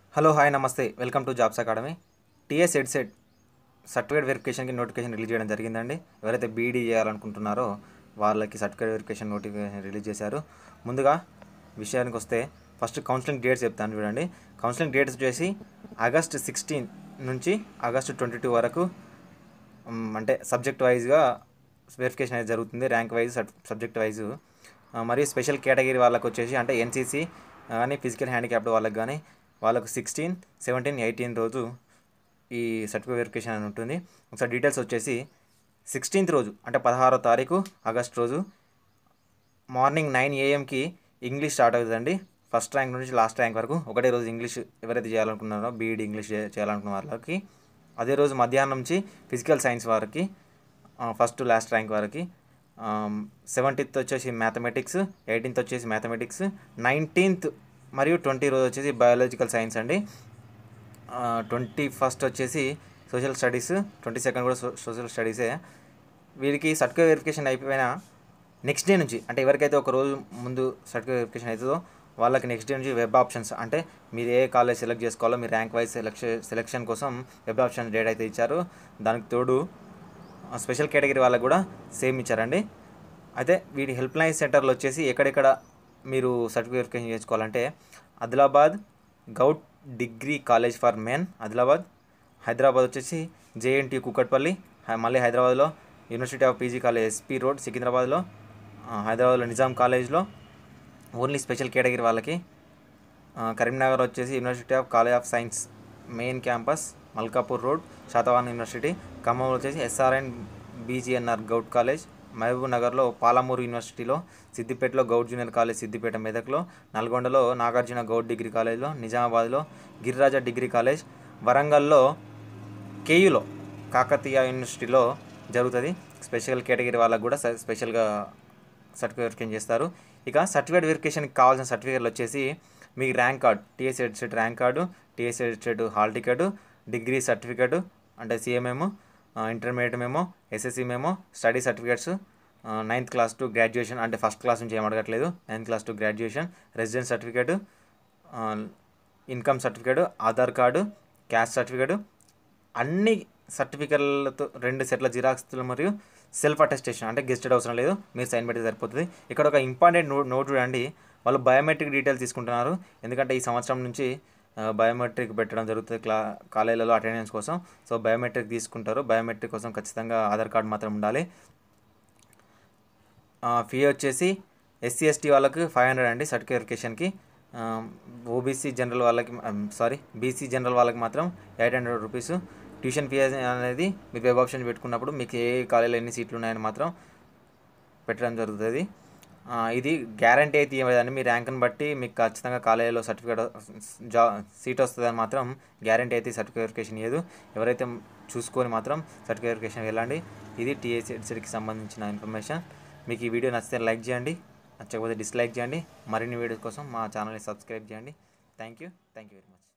hello hi నమస్తే welcome to jobs academy TS EdCET certificate వెరిఫికేషన్కి notification release చేయడం జరిగిందండి ఎవరైతే బీఈడీ చేయాలనుకుంటున్నారో వాళ్ళకి సర్టిఫికేట్ వెరిఫికేషన్ నోటిఫికేషన్ రిలీజ్ చేశారు ముందుగా విషయానికి వస్తే ఫస్ట్ కౌన్సిలింగ్ డేట్స్ చెప్తాను చూడండి కౌన్సిలింగ్ డేట్స్ వచ్చేసి ఆగస్ట్ సిక్స్టీన్ నుంచి ఆగస్ట్ ట్వంటీ టూ వరకు మ్, అంటే సబ్జెక్ట్ వైజ్గా వెరిఫికేషన్ అనేది జరుగుతుంది ర్యాంక్ వైజ్ సబ్జెక్ట్ వైజ్ మరియు స్పెషల్ కేటగిరీ వాళ్ళకి వచ్చేసి అంటే ఎన్సీసీ కానీ ఫిజికల్ హ్యాండిక్యాప్డ్ వాళ్ళకి కానీ వాళ్ళకు సిక్స్టీన్ సెవెంటీన్ ఎయిటీన్ రోజు ఈ సర్టిఫికేట్ వెరిఫికేషన్ అని ఉంటుంది ఒకసారి డీటెయిల్స్ వచ్చేసి సిక్స్టీన్త్ రోజు అంటే పదహారో తారీఖు ఆగస్ట్ రోజు మార్నింగ్ నైన్ ఏఎంకి ఇంగ్లీష్ స్టార్ట్ అవుతుందండి ఫస్ట్ ర్యాంక్ నుంచి లాస్ట్ ర్యాంక్ వరకు ఒకటే రోజు ఇంగ్లీష్ ఎవరైతే చేయాలనుకున్నారో బీఈడి ఇంగ్లీష్ చే- చేయాలనుకున్న వాళ్ళకి అదే రోజు మధ్యాహ్నం నుంచి ఫిజికల్ సైన్స్ వారికి ఫస్ట్ లాస్ట్ ర్యాంక్ వరకు సెవెంటీన్త్ వచ్చేసి మ్యాథమెటిక్స్ ఎయిటీన్త్ వచ్చేసి మ్యాథమెటిక్స్ నైన్టీన్త్ మరియు ట్వంటీ రోజు వచ్చేసి బయాలజికల్ సైన్స్ అండి ట్వంటీ ఫస్ట్ వచ్చేసి సోషల్ స్టడీస్ ట్వంటీ సెకండ్ కూడా సో- సోషల్ స్టడీసే వీరికి సర్టిఫికేట్ వెరిఫికేషన్ అయిపోయిన నెక్స్ట్ డే నుంచి అంటే ఎవరికైతే ఒక రోజు ముందు సర్టిఫికేట్ వెరిఫికేషన్ అవుతుందో వాళ్ళకి నెక్స్ట్ డే నుంచి వెబ్ ఆప్షన్స్ అంటే మీరు ఏ కాలేజ్ సెలెక్ట్ చేసుకోవాలో మీ ర్యాంక్ వైజ్ సెలెక్షన్ సెలెక్షన్ కోసం వెబ్ ఆప్షన్ డేట్ అయితే ఇచ్చారు దానికి తోడు ఆ స్పెషల్ కేటగిరీ వాళ్ళకి కూడా సేమ్ ఇచ్చారండి అయితే వీటి హెల్ప్ లైన్ సెంటర్లు వచ్చేసి ఎక్కడెక్కడ మీరు సర్టిఫికేట్ వెరిఫికేషన్ చేసుకోవాలంటే Adilabad govt degree college for men Adilabad Hyderabad వచ్చేసి జేఎన్టీ కుక్కట్పల్లి హై- మళ్ళీ హైదరాబాద్లో university of PG college SP road సికింద్రాబాద్లో ఆ, హైదరాబాద్లో నిజాం కాలేజ్లో ఓన్లీ స్పెషల్ కేటగిరీ వాళ్ళకి ఆ, కరీంనగర్ వచ్చేసి university of college of science main campus Malkapur road Satavahan university ఖమ్మంలో వచ్చేసి ఎస్ఆర్ఎన్ బీజీఎన్ఆర్ గౌట్ కాలేజ్ మహబూబ్ నగర్లో పాలమూరు యూనివర్సిటీలో సిద్దిపేటలో గౌడ్ జూనియర్ కాలేజ్ సిద్దిపేట మెదక్లో నల్గొండలో నాగార్జున గౌడ్ డిగ్రీ కాలేజ్లో నిజామాబాద్లో గిరిరాజ డిగ్రీ కాలేజ్ వరంగల్లో కేయులో కాకతీయ యూనివర్సిటీలో జరుగుతుంది స్పెషల్ కేటగిరీ వాళ్ళకు కూడా స- స్పెషల్గా సర్టిఫికేట్ వెరిఫికేషన్ చేస్తారు ఇక సర్టిఫికేట్ వెరిఫికేషన్కి కావాల్సిన సర్టిఫికేట్లు వచ్చేసి మీ rank card TS EdCET rank card TS EdCET hall ticket degree certificate అంటే సిఎంఏమో intermediate memo SSC memo study certificates ninth class to graduation అంటే ఫస్ట్ క్లాస్ నుంచి ఏం అడగట్లేదు ninth class to graduation residence certificate income certificate Aadhaar card caste certificate అన్ని సర్టిఫికెట్లతో రెండు సెట్ల జిరాక్స్లు మరియు సెల్ఫ్ అటెస్టేషన్ అంటే గెస్టెడ్ అవసరం లేదు మీరు సైన్ పెడితే సరిపోతుంది ఇక్కడ ఒక ఇంపార్టెంట్ నోట్ నోట్ చూడండి వాళ్ళు బయోమెట్రిక్ డీటెయిల్స్ తీసుకుంటున్నారు ఎందుకంటే ఈ సంవత్సరం నుంచి బయోమెట్రిక్ పెట్టడం జరుగుతుంది క్లా కాలేజీలలో అటెండెన్స్ కోసం సో బయోమెట్రిక్ తీసుకుంటారు బయోమెట్రిక్ కోసం ఖచ్చితంగా ఆధార్ కార్డు మాత్రం ఉండాలి ఫీ వచ్చేసి ఎస్సీ ఎస్టీ వాళ్ళకి ఫైవ్ హండ్రెడ్ అండి సర్టిఫికేషన్కి ఓబీసీ జనరల్ వాళ్ళకి సారీ బీసీ జనరల్ వాళ్ళకి మాత్రం eight hundred rupees tuition fee అనేది మీరు వెబ్ ఆప్షన్ పెట్టుకున్నప్పుడు మీకు ఏ కాలేజీలో ఎన్ని సీట్లు ఉన్నాయని మాత్రం పెట్టడం జరుగుతుంది ఆ, ఇది గ్యారంటీ అయితే ఇవ్వదండి మీ ర్యాంక్ని బట్టి మీకు ఖచ్చితంగా కాలేజీలో సర్టిఫికేట్ జా సీట్ వస్తుందని మాత్రం గ్యారంటీ అయితే సర్టిఫికేట్ వెరిఫికేషన్ ఇవ్వదు ఎవరైతే చూసుకొని మాత్రం సర్టిఫికేట్ వెరిఫికేషన్ వెళ్ళండి ఇది టీఎస్ఎడ్సీకి సంబంధించిన ఇన్ఫర్మేషన్ మీకు ఈ వీడియో నచ్చితే లైక్ చేయండి నచ్చకపోతే డిస్లైక్ చేయండి మరిన్ని వీడియోస్ కోసం మా ఛానల్ని సబ్స్క్రైబ్ చేయండి thank you thank you very much